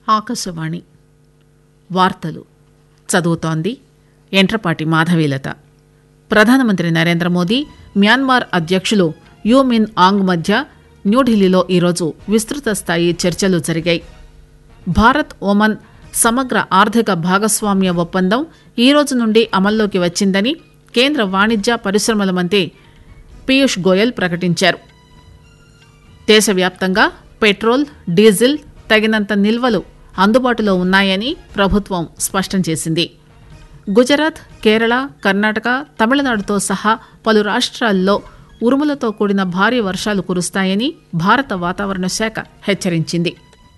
ఆకాశవాణి వార్తలు చదువుతోంది ఎంట్రపాటి మాధవీలత ప్రధానమంత్రి నరేంద్ర మోదీ మ్యాన్మార్ అధ్యక్షులు యూ మిన్ ఆంగ్ మధ్య న్యూఢిల్లీలో ఈరోజు విస్తృత స్థాయి చర్చలు జరిగాయి భారత్ ఒమన్ సమగ్ర ఆర్థిక భాగస్వామ్య ఒప్పందం ఈ రోజు నుండి అమల్లోకి వచ్చిందని కేంద్ర వాణిజ్య పరిశ్రమల మంత్రి పీయూష్ గోయల్ ప్రకటించారు దేశవ్యాప్తంగా పెట్రోల్ డీజిల్ తగినంత నిల్వలు అందుబాటులో ఉన్నాయని ప్రభుత్వం స్పష్టం చేసింది గుజరాత్ కేరళ కర్ణాటక తమిళనాడుతో సహా పలు రాష్ట్రాల్లో ఉరుములతో కూడిన భారీ వర్షాలు కురుస్తాయని భారత వాతావరణ శాఖ హెచ్చరించింది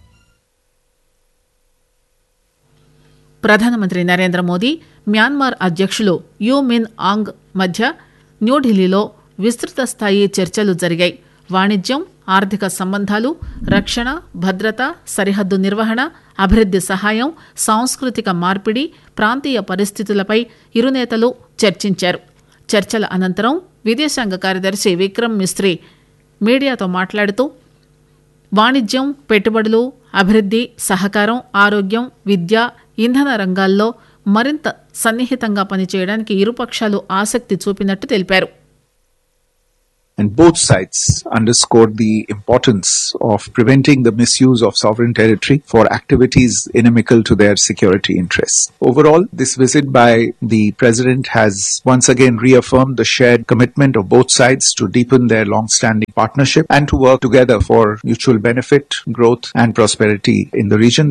ప్రధానమంత్రి నరేంద్ర మోదీ మ్యాన్మార్ అధ్యక్షులు యూ మిన్ ఆంగ్ మధ్య న్యూఢిల్లీలో విస్తృత స్థాయి చర్చలు జరిగాయి వాణిజ్యం ఆర్థిక సంబంధాలు రక్షణ భద్రత సరిహద్దు నిర్వహణ అభివృద్ది సహాయం సాంస్కృతిక మార్పిడి ప్రాంతీయ పరిస్థితులపై ఇరు నేతలు చర్చించారు చర్చల అనంతరం విదేశాంగ కార్యదర్శి విక్రమ్ మిస్త్రీ మీడియాతో మాట్లాడుతూ వాణిజ్యం పెట్టుబడులు అభివృద్ది సహకారం ఆరోగ్యం విద్య ఇంధన రంగాల్లో మరింత సన్నిహితంగా పనిచేయడానికి ఇరుపక్షాలు ఆసక్తి చూపినట్టు తెలిపారు And both sides underscored the importance of preventing the misuse of sovereign territory for activities inimical to their security interests. Overall, this visit by the President has once again reaffirmed the shared commitment of both sides to deepen their long-standing partnership and to work together for mutual benefit, growth and prosperity in the region.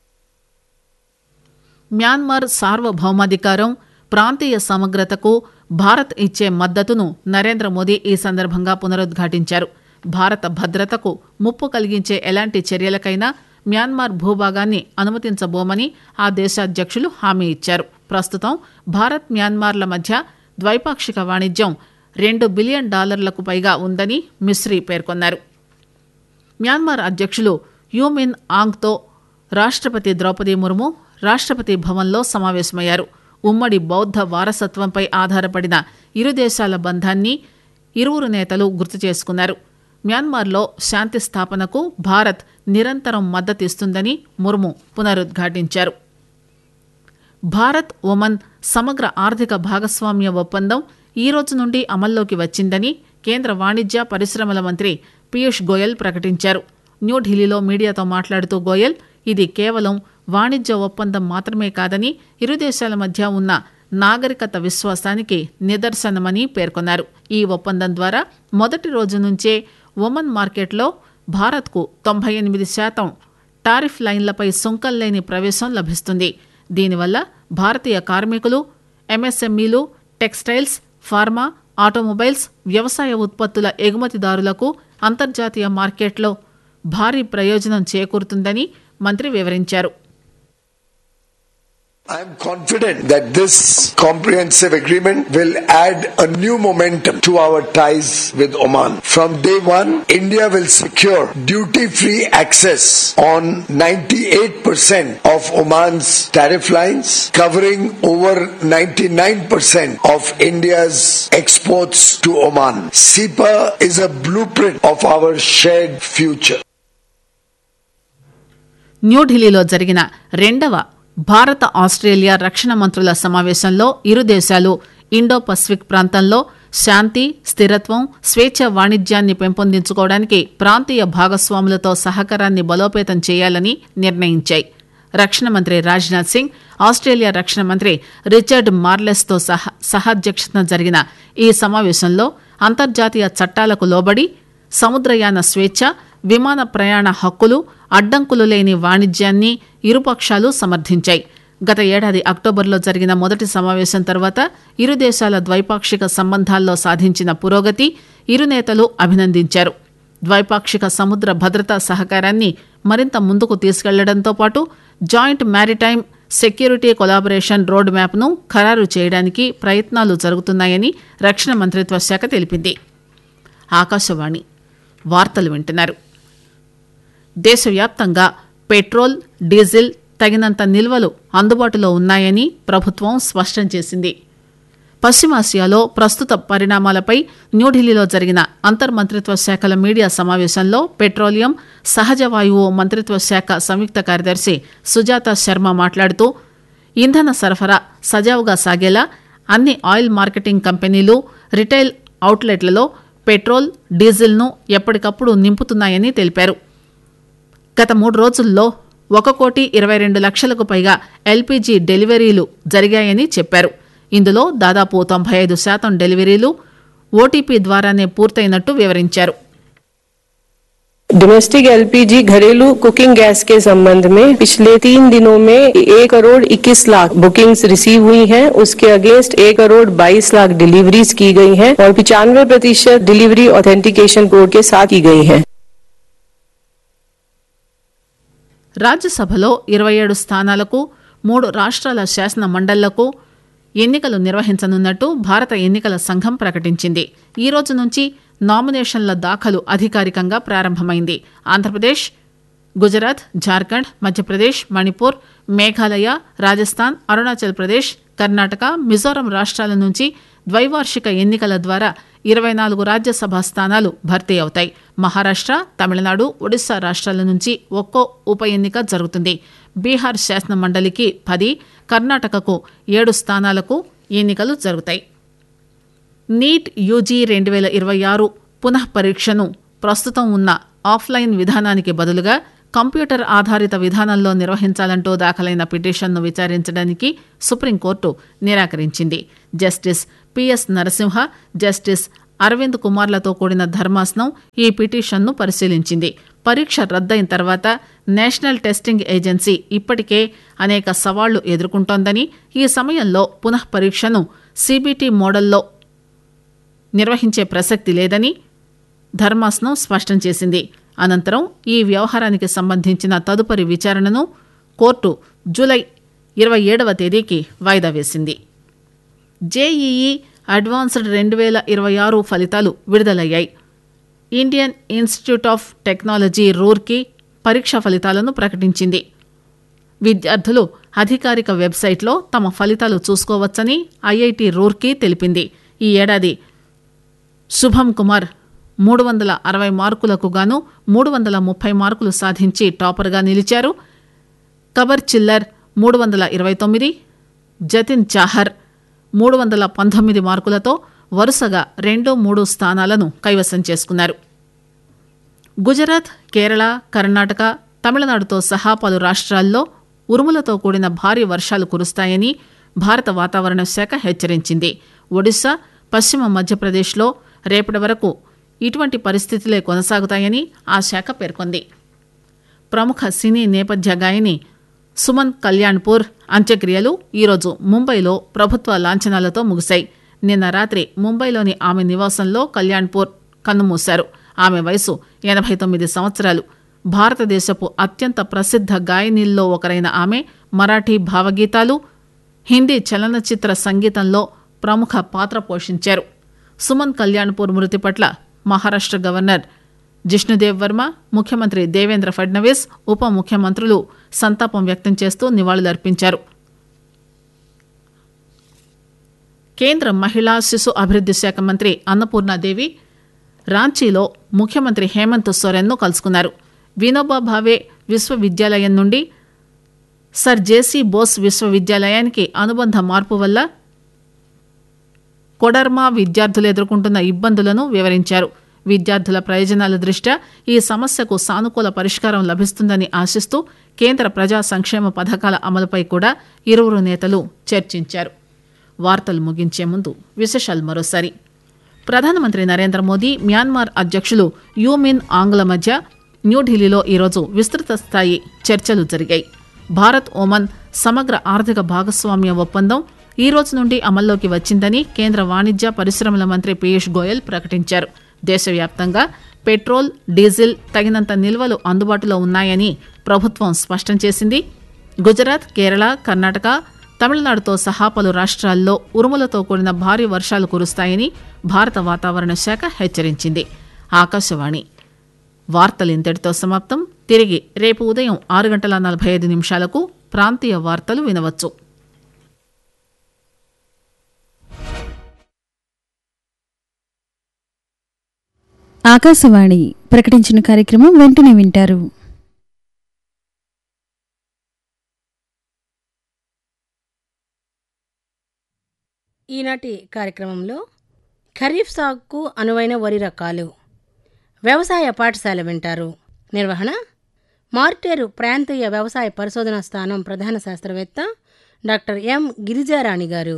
Myanmar సార్వభౌమాధికారం ప్రాంతీయ సమగ్రతకు భారత్ ఇచ్చే మద్దతును నరేంద్ర మోదీ ఈ సందర్భంగా పునరుద్ఘాటించారు భారత భద్రతకు ముప్పు కలిగించే ఎలాంటి చర్యలకైనా మ్యాన్మార్ భూభాగాన్ని అనుమతించబోమని ఆ దేశాధ్యక్షులు హామీ ఇచ్చారు ప్రస్తుతం భారత్ మ్యాన్మార్ల మధ్య ద్వైపాక్షిక వాణిజ్యం రెండు బిలియన్ డాలర్లకు పైగా ఉందని మిస్రీ పేర్కొన్నారు మ్యాన్మార్ అధ్యక్షులు యూమిన్ ఆంగ్తో రాష్ట్రపతి ద్రౌపది ముర్ము రాష్ట్రపతి భవన్లో సమావేశమయ్యారు ఉమ్మడి బౌద్ధ వారసత్వంపై ఆధారపడిన ఇరు దేశాల బంధాన్ని ఇరువురు నేతలు గుర్తు చేసుకున్నారు మ్యాన్మార్లో శాంతి స్థాపనకు భారత్ నిరంతరం మద్దతిస్తుందని ముర్ము పునరుద్ఘాటించారు భారత్ ఒమన్ సమగ్ర ఆర్థిక భాగస్వామ్య ఒప్పందం ఈ రోజు నుండి అమల్లోకి వచ్చిందని కేంద్ర వాణిజ్య పరిశ్రమల మంత్రి పీయూష్ గోయల్ ప్రకటించారు న్యూఢిల్లీలో మీడియాతో మాట్లాడుతూ గోయల్ ఇది కేవలం వాణిజ్య ఒప్పందం మాత్రమే కాదని ఇరు దేశాల మధ్య ఉన్న నాగరికత విశ్వాసానికి నిదర్శనమని పేర్కొన్నారు ఈ ఒప్పందం ద్వారా మొదటి రోజు నుంచే ఒమన్ మార్కెట్లో భారత్కు తొంభై ఎనిమిది శాతం టారిఫ్ లైన్లపై సుంకం లేని ప్రవేశం లభిస్తుంది దీనివల్ల భారతీయ కార్మికులు ఎంఎస్ఎంఈలు టెక్స్టైల్స్ ఫార్మా ఆటోమొబైల్స్ వ్యవసాయ ఉత్పత్తుల ఎగుమతిదారులకు అంతర్జాతీయ మార్కెట్లో భారీ ప్రయోజనం చేకూరుతుందని మంత్రి వివరించారు I am confident that this comprehensive agreement will add a new momentum to our ties with Oman. From day one, India will secure duty-free access on 98% of Oman's tariff lines, covering over 99% of India's exports to Oman. SEPA is a blueprint of our shared future. న్యూఢిల్లీలో జరిగిన రెండవ భారత Australia రక్షణ మంత్రుల సమావేశంలో ఇరు దేశాలు Indo Pacific ప్రాంతంలో శాంతి స్థిరత్వం స్వేచ్ఛ వాణిజ్యాన్ని పెంపొందించుకోవడానికి ప్రాంతీయ భాగస్వాములతో సహకారాన్ని బలోపేతం చేయాలని నిర్ణయించాయి రక్షణ మంత్రి రాజ్నాథ్ సింగ్ ఆస్ట్రేలియా రక్షణ మంత్రి రిచర్డ్ మార్లెస్తో సహ సహాధ్యక్షతన జరిగిన ఈ సమావేశంలో అంతర్జాతీయ చట్టాలకు లోబడి సముద్రయాన స్వేచ్ఛ విమాన ప్రయాణ హక్కులు అడ్డంకులు లేని వాణిజ్యాన్ని ఇరుపక్షాలు సమర్థించాయి గత ఏడాది అక్టోబర్లో జరిగిన మొదటి సమావేశం తర్వాత ఇరు దేశాల ద్వైపాక్షిక సంబంధాల్లో సాధించిన పురోగతి ఇరు నేతలు అభినందించారు ద్వైపాక్షిక సముద్ర భద్రతా సహకారాన్ని మరింత ముందుకు తీసుకెళ్లడంతో పాటు joint maritime security collaboration road మ్యాప్ను ఖరారు చేయడానికి ప్రయత్నాలు జరుగుతున్నాయని రక్షణ మంత్రిత్వ శాఖ తెలిపింది ఆకాశవాణి వార్తలు వింటున్నారు దేశవ్యాప్తంగా పెట్రోల్ డీజిల్ తగినంత నిల్వలు అందుబాటులో ఉన్నాయని ప్రభుత్వం స్పష్టం చేసింది పశ్చిమాసియాలో ప్రస్తుత పరిణామాలపై న్యూఢిల్లీలో జరిగిన అంతర్మంత్రిత్వ శాఖల మీడియా సమావేశంలో పెట్రోలియం సహజ వాయువు మంత్రిత్వ శాఖ సంయుక్త కార్యదర్శి సుజాత శర్మ మాట్లాడుతూ ఇంధన సరఫరా సజావుగా సాగేలా అన్ని ఆయిల్ మార్కెటింగ్ కంపెనీలు రిటైల్ అవుట్లెట్లలో పెట్రోల్ డీజిల్ను ఎప్పటికప్పుడు నింపుతున్నాయని తెలిపారు గత మూడు రోజుల్లో ఒక కోటి ఇరవై రెండు లక్షలకు పైగా ఎల్పీజీ డెలివరీలు జరిగాయని చెప్పారు ఇందులో దాదాపు తొంభై ఐదు శాతం డెలివరీలు ఓటీపీ ద్వారానే పూర్తయినట్టు వివరించారు डोमेस्टिक एलपीजी घरेलू कुकिंग गैस के संबंध में पिछले तीन दिनों में एक करोड़ इक्कीस लाख बुकिंग्स रिसीव हुई हैं उसके अगेंस्ट एक करोड़ बाईस लाख डिलीवरीज की गई हैं और पिचानवे प्रतिशत डिलीवरी ऑथेंटिकेशन कोड के साथ की गई हैं రాజ్యసభలో ఇరవై ఏడు స్థానాలకు మూడు రాష్ట్రాల శాసన మండళ్లకు ఎన్నికలు నిర్వహించనున్నట్టు భారత ఎన్నికల సంఘం ప్రకటించింది ఈ రోజు నుంచి నామినేషన్ల దాఖలు అధికారికంగా ప్రారంభమైంది ఆంధ్రప్రదేశ్ గుజరాత్ జార్ఖండ్ మధ్యప్రదేశ్ మణిపూర్ మేఘాలయ రాజస్థాన్ అరుణాచల్ ప్రదేశ్ కర్ణాటక మిజోరం రాష్ట్రాల నుంచి ద్వైవార్షిక ఎన్నికల ద్వారా ఇరవై నాలుగు రాజ్యసభ స్థానాలు భర్తీ అవుతాయి మహారాష్ట్ర తమిళనాడు ఒడిశా రాష్ట్రాల నుంచి ఒక్కో ఉప ఎన్నిక జరుగుతుంది బీహార్ శాసన మండలికి పది కర్ణాటకకు ఏడు స్థానాలకు ఎన్నికలు జరుగుతాయి నీట్ యూజీ రెండు వేల ఇరవై ఆరు పునః పరీక్షను ప్రస్తుతం ఉన్న ఆఫ్లైన్ విధానానికి బదులుగా కంప్యూటర్ ఆధారిత విధానంలో నిర్వహించాలంటూ దాఖలైన పిటిషన్ను విచారించడానికి సుప్రీంకోర్టు నిరాకరించింది justice P S Narasimha justice Aravind కుమార్లతో కూడిన ధర్మాసనం ఈ పిటిషన్ను పరిశీలించింది పరీక్ష రద్దయిన తర్వాత నేషనల్ టెస్టింగ్ ఏజెన్సీ ఇప్పటికే అనేక సవాళ్లు ఎదుర్కొంటోందని ఈ సమయంలో పునః పరీక్షను సీబీటీ మోడల్లో నిర్వహించే ప్రసక్తి లేదని ధర్మాసనం స్పష్టం చేసింది అనంతరం ఈ వ్యవహారానికి సంబంధించిన తదుపరి విచారణను కోర్టు జూలై ఇరవై ఏడవ తేదీకి వాయిదా వేసింది జేఈఈ అడ్వాన్స్డ్ రెండు వేల ఇరవై ఆరు ఫలితాలు విడుదలయ్యాయి Indian Institute of Technology Roorkee పరీక్ష ఫలితాలను ప్రకటించింది విద్యార్థులు అధికారిక వెబ్సైట్లో తమ ఫలితాలు చూసుకోవచ్చని ఐఐటి రూర్కి తెలిపింది ఈ ఏడాది శుభం కుమార్ మూడు వందల అరవై మార్కులకు గాను మూడు వందల ముప్పై మార్కులు సాధించి టాపర్గా నిలిచారు కబర్ చిల్లర్ మూడు వందల ఇరవై తొమ్మిది జతిన్ చాహర్ మూడు వందల పంతొమ్మిది మార్కులతో వరుసగా రెండు మూడు స్థానాలను కైవసం చేసుకున్నారు గుజరాత్ కేరళ కర్ణాటక తమిళనాడుతో సహా పలు రాష్ట్రాల్లో ఉరుములతో కూడిన భారీ వర్షాలు కురుస్తాయని భారత వాతావరణ శాఖ హెచ్చరించింది ఒడిశా పశ్చిమ మధ్యప్రదేశ్లో రేపటి వరకు ఇటువంటి పరిస్థితులే కొనసాగుతాయని ఆ శాఖ పేర్కొంది ప్రముఖ సినీ నేపథ్య గాయని సుమన్ కళ్యాణ్పూర్ అంత్యక్రియలు ఈరోజు ముంబైలో ప్రభుత్వ లాంఛనాలతో ముగిశాయి నిన్న రాత్రి ముంబైలోని ఆమె నివాసంలో కళ్యాణ్పూర్ కన్నుమూశారు ఆమె వయసు ఎనభై తొమ్మిది సంవత్సరాలు భారతదేశపు అత్యంత ప్రసిద్ధ గాయనీల్లో ఒకరైన ఆమె మరాఠీ భావగీతాలు హిందీ చలనచిత్ర సంగీతంలో ప్రముఖ పాత్ర పోషించారు సుమన్ కళ్యాణ్పూర్ మృతి పట్ల మహారాష్ట్ర గవర్నర్ జిష్ణుదేవ్ వర్మ ముఖ్యమంత్రి దేవేంద్ర ఫడ్నవీస్ ఉప ముఖ్యమంత్రులు సంతాపం వ్యక్తం చేస్తూ నివాళులర్పించారు కేంద్ర మహిళా శిశు అభివృద్ది శాఖ మంత్రి అన్నపూర్ణాదేవి రాంచీలో ముఖ్యమంత్రి హేమంత్ సోరెన్ను కలుసుకున్నారు వినోబా భావే విశ్వవిద్యాలయం నుండి సర్ జేసీ బోస్ విశ్వవిద్యాలయానికి అనుబంధ మార్పు వల్ల కొడర్మా విద్యార్థులు ఎదుర్కొంటున్న ఇబ్బందులను వివరించారు విద్యార్థుల ప్రయోజనాల దృష్ట్యా ఈ సమస్యకు సానుకూల పరిష్కారం లభిస్తుందని ఆశిస్తూ కేంద్ర ప్రజా సంక్షేమ పథకాల అమలుపై కూడా ఇరువురు నేతలు చర్చించారు వార్తలు ముగించే ముందు విశేషాలు మరోసారి ప్రధానమంత్రి నరేంద్ర మోదీ మ్యాన్మార్ అధ్యక్షులు యూమిన్ ఆంగ్ల మధ్య న్యూఢిల్లీలో ఈరోజు విస్తృత స్థాయి చర్చలు జరిగాయి భారత్ ఒమన్ సమగ్ర ఆర్థిక భాగస్వామ్య ఒప్పందం ఈ రోజు నుండి అమల్లోకి వచ్చిందని కేంద్ర వాణిజ్య పరిశ్రమల మంత్రి పీయూష్ గోయల్ ప్రకటించారు దేశవ్యాప్తంగా పెట్రోల్ డీజిల్ తగినంత నిల్వలు అందుబాటులో ఉన్నాయని ప్రభుత్వం స్పష్టం చేసింది గుజరాత్ కేరళ కర్ణాటక తమిళనాడుతో సహా పలు రాష్ట్రాల్లో ఉరుములతో కూడిన భారీ వర్షాలు కురుస్తాయని భారత వాతావరణ శాఖ హెచ్చరించింది ఆకాశవాణి వార్తలు ఇంతటితో సమాప్తం తిరిగి రేపు ఉదయం ఆరు గంటల నలభై ఐదు నిమిషాలకు ప్రాంతీయ వార్తలు వినవచ్చు ఆకాశవాణి ప్రకటించిన కార్యక్రమం వెంటనే వింటారు ఈనాటి కార్యక్రమంలో ఖరీఫ్ సాగుకు అనువైన వరి రకాలు వ్యవసాయ పాఠశాల వింటారు నిర్వహణ మార్టేరు ప్రాంతీయ వ్యవసాయ పరిశోధనా స్థానం ప్రధాన శాస్త్రవేత్త డాక్టర్ ఎం గిరిజారాణి గారు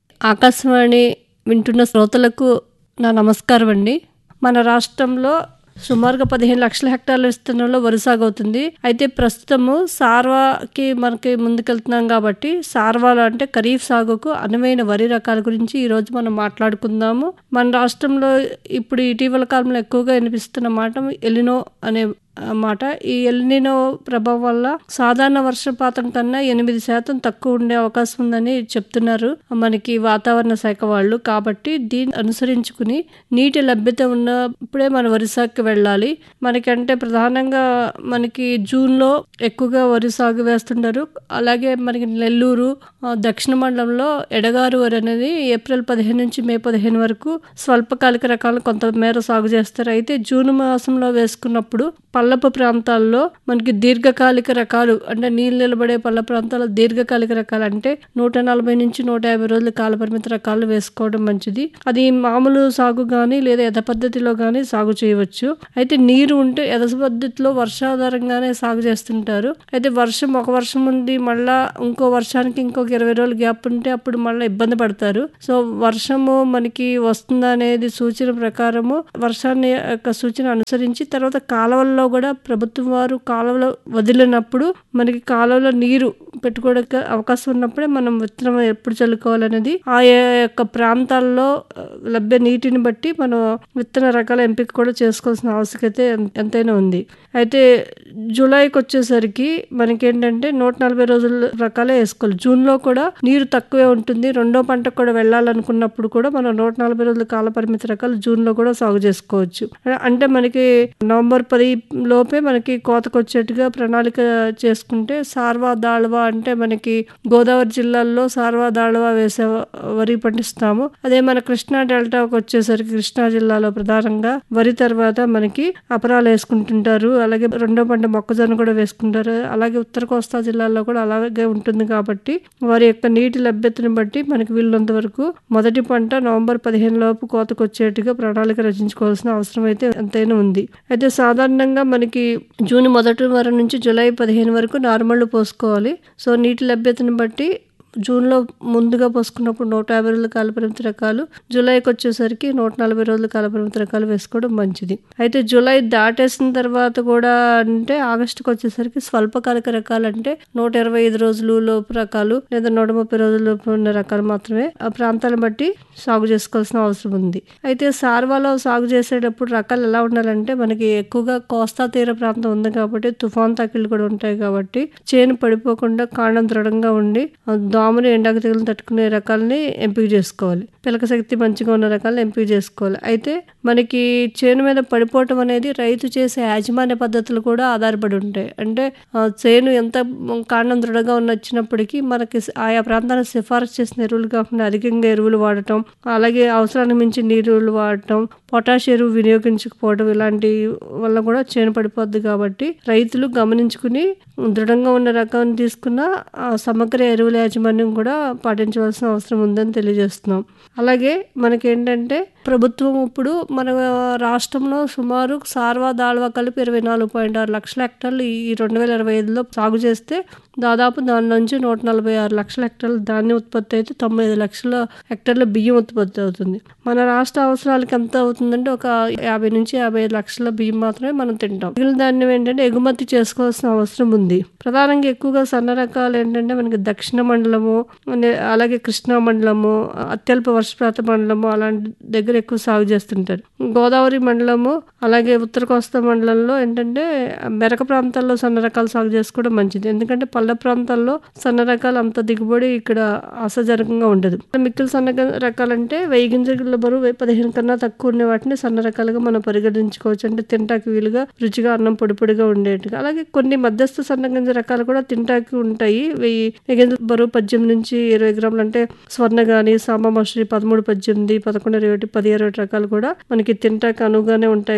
ఆకాశవాణి వింటున్న శ్రోతలకు నా నమస్కారం అండి మన రాష్ట్రంలో సుమారుగా పదిహేను లక్షల హెక్టార్ల విస్తీర్ణంలో వరి సాగు అవుతుంది అయితే ప్రస్తుతము సార్వాకి మనకి ముందుకెళ్తున్నాం కాబట్టి సార్వాలో అంటే ఖరీఫ్ సాగుకు అనువైన వరి రకాల గురించి ఈరోజు మనం మాట్లాడుకుందాము మన రాష్ట్రంలో ఇప్పుడు ఇటీవల కాలంలో ఎక్కువగా వినిపిస్తున్న మాట ఎలినో అనే మాట ఈ ఎల్నినో ప్రభావం వల్ల సాధారణ వర్షపాతం కన్నా ఎనిమిది శాతం తక్కువ ఉండే అవకాశం ఉందని చెప్తున్నారు మనకి వాతావరణ శాఖ వాళ్ళు కాబట్టి దీన్ని అనుసరించుకుని నీటి లభ్యత ఉన్నప్పుడే మన వరి సాగుకి వెళ్ళాలి మనకంటే ప్రధానంగా మనకి జూన్లో ఎక్కువగా వరి సాగు వేస్తుంటారు అలాగే మనకి నెల్లూరు ఆ, దక్షిణ మండలంలో ఎడగారు వరి అనేది ఏప్రిల్ పదిహేను నుంచి మే పదిహేను వరకు స్వల్పకాలిక రకాలను కొంతమేర సాగు చేస్తారు అయితే జూన్ మాసంలో వేసుకున్నప్పుడు పల్లపు ప్రాంతాల్లో మనకి దీర్ఘకాలిక రకాలు అంటే నీళ్ళు నిలబడే పల్ల ప్రాంతాల్లో దీర్ఘకాలిక రకాలు అంటే నూట నలభై నుంచి నూట యాభై రోజుల కాలపరిమిత రకాలు వేసుకోవడం మంచిది అది మామూలు సాగు కానీ లేదా ఎద పద్ధతిలో కానీ సాగు చేయవచ్చు అయితే నీరు ఉంటే ఎద పద్ధతిలో వర్షాధారంగానే సాగు చేస్తుంటారు అయితే వర్షం ఒక వర్షం ఉంది మళ్ళా ఇంకో వర్షానికి ఇంకొక ఇరవై రోజులు గ్యాప్ ఉంటే అప్పుడు మళ్ళీ ఇబ్బంది పడతారు సో వర్షము మనకి వస్తుందా అనేది సూచన ప్రకారము వర్షాన్ని యొక్క సూచన అనుసరించి తర్వాత కాలువల్లో కూడా ప్రభుత్వం వారు కాలువలో వదిలినప్పుడు మనకి కాలువలో నీరు పెట్టుకోవడానికి అవకాశం ఉన్నప్పుడే మనం విత్తనం ఎప్పుడు చల్లుకోవాలనేది ఆ యొక్క ప్రాంతాల్లో ఆ, లభ్య నీటిని బట్టి మనం విత్తన రకాల ఎంపిక కూడా చేసుకోవాల్సిన ఆవశ్యకత ఎం- ఎంతైనా ఉంది అయితే జూలైకి వచ్చేసరికి మనకేంటంటే నూట నలభై రోజుల రకాలే వేసుకోవాలి జూన్లో కూడా నీరు తక్కువే ఉంటుంది రెండో పంటకు కూడా వెళ్ళాలనుకున్నప్పుడు కూడా మనం నూట నలభై రోజుల కాల పరిమితి రకాలు జూన్లో కూడా సాగు చేసుకోవచ్చు అంటే మనకి నవంబర్ పది లోపే మనకి కోతకు వచ్చేట్టుగా ప్రణాళిక చేసుకుంటే సార్వా దాళవా అంటే మనకి గోదావరి జిల్లాల్లో సార్వా దాళవా వేసే వరి పండిస్తాము అదే మన కృష్ణా డెల్టాకు వచ్చేసరికి కృష్ణా జిల్లాలో ప్రధానంగా వరి తర్వాత మనకి అపరాలు వేసుకుంటుంటారు అలాగే రెండో పంట మొక్కజొన్న కూడా వేసుకుంటారు అలాగే ఉత్తర కోస్తా జిల్లాలో కూడా అలాగే ఉంటుంది కాబట్టి వారి యొక్క నీటి లభ్యతను బట్టి మనకి వీళ్ళంత వరకు మొదటి పంట నవంబర్ పదిహేను లోపు కోతకు వచ్చేట్టుగా ప్రణాళిక రచించుకోవాల్సిన అవసరం అయితే ఎంతైనా ఉంది అయితే సాధారణంగా మనకి జూన్ మొదటి వారం నుంచి జూలై పదిహేను వరకు నార్మల్ పోసుకోవాలి సో నీటి లభ్యతను బట్టి జూన్లో ముందుగా పోసుకున్నప్పుడు నూట యాభై రోజుల కాలపరిమితి రకాలు జూలైకి వచ్చేసరికి నూట నలభై రోజుల కాలపరిమితి రకాలు వేసుకోవడం మంచిది అయితే జూలై దాటేసిన తర్వాత కూడా అంటే ఆగస్టుకి వచ్చేసరికి స్వల్పకాలిక రకాలు అంటే నూట ఇరవై ఐదు రోజులు లోపు రకాలు లేదా నూట ముప్పై రోజుల లోపు ఉన్న రకాలు మాత్రమే ఆ ప్రాంతాలను బట్టి సాగు చేసుకోవాల్సిన అవసరం ఉంది అయితే సార్వాలో సాగు చేసేటప్పుడు రకాలు ఎలా ఉండాలంటే మనకి ఎక్కువగా కోస్తా తీర ప్రాంతం ఉంది కాబట్టి తుఫాన్ తాకిళ్ళు కూడా ఉంటాయి కాబట్టి చేను పడిపోకుండా కాండం దృఢంగా ఉండి ఆ దోమలు ఎండాకు తెగులు తట్టుకునే రకాలని ఎంపిక చేసుకోవాలి పిలక శక్తి మంచిగా ఉన్న రకాలను ఎంపిక చేసుకోవాలి అయితే మనకి చేను మీద పడిపోవటం అనేది రైతు చేసే యాజమాన్య పద్ధతులు కూడా ఆధారపడి ఉంటాయి అంటే ఆ, చేను ఎంత కాండం దృఢంగా ఉన్న వచ్చినప్పటికీ మనకి ఆయా ప్రాంతాలకు సిఫారసు చేసిన ఎరువులు కాకుండా అధికంగా ఎరువులు వాడటం అలాగే అవసరానికి మించి నీరులు వాడటం పొటాష్ ఎరువు వినియోగించకపోవడం ఇలాంటి వల్ల కూడా చేను పడిపోద్ది కాబట్టి రైతులు గమనించుకుని దృఢంగా ఉన్న రకాన్ని తీసుకున్న ఆ సమగ్ర ఎరువుల యాజమాన్యం కూడా పాటించవలసిన అవసరం ఉందని తెలియజేస్తున్నాం అలాగే మనకేంటంటే ప్రభుత్వం ఇప్పుడు మన రాష్ట్రంలో సుమారు సార్వా దాళ్వా కలిపి ఇరవై నాలుగు పాయింట్ ఆరు లక్షల హెక్టార్లు ఈ రెండు వేల ఇరవై ఐదులో సాగు చేస్తే దాదాపు దాని నుంచి నూట నలభై ఆరు లక్షల హెక్టార్ల ధాన్యం ఉత్పత్తి అయితే తొంభై ఐదు లక్షల హెక్టార్ల బియ్యం ఉత్పత్తి అవుతుంది మన రాష్ట్ర అవసరాలకి ఎంత అవుతుందంటే ఒక యాభై నుంచి యాభై ఐదు లక్షల బియ్యం మాత్రమే మనం తింటాం మిగిలిన ధాన్యం ఏంటంటే ఎగుమతి చేసుకోవాల్సిన అవసరం ఉంది ప్రధానంగా ఎక్కువగా సన్న రకాలు ఏంటంటే మనకి దక్షిణ మండలము అనే- అలాగే కృష్ణా మండలము అత్యల్ప వర్షపాత మండలము అలాంటి దగ్గర ఎక్కువ సాగు చేస్తుంటారు గోదావరి మండలము అలాగే ఉత్తర కోస్తా మండలంలో ఏంటంటే మెరక ప్రాంతాల్లో సన్న రకాలు సాగు చేసుకోవడం మంచిది ఎందుకంటే పల్లె ప్రాంతాల్లో సన్న రకాలు అంత దిగుబడి ఇక్కడ ఆశాజనకంగా ఉండదు మిక్కిలి సన్న గ- రకాలంటే వెయ్యి గింజల బరువు వెయ్యి పదిహేను కన్నా తక్కువ ఉండే వాటిని సన్న రకాలుగా మనం పరిగణించుకోవచ్చు అంటే తింటాకి వీలుగా రుచిగా అన్నం పొడి పొడిగా ఉండేట్టుగా అలాగే కొన్ని మధ్యస్థ సన్న గింజ రకాలు కూడా తింటాకి ఉంటాయి వెయ్యి వెయ్యి గింజల బరువు పద్దెనిమిది నుంచి ఇరవై గ్రాములు అంటే స్వర్ణ గాని సాంబ మసూరి పదమూడు పద్దెనిమిది పదకొండు ఇరవై ఒకటి పది ఇరవై ఒకటి రకాలు కూడా మనకి తింటాకి అనువుగానే ఉంటాయి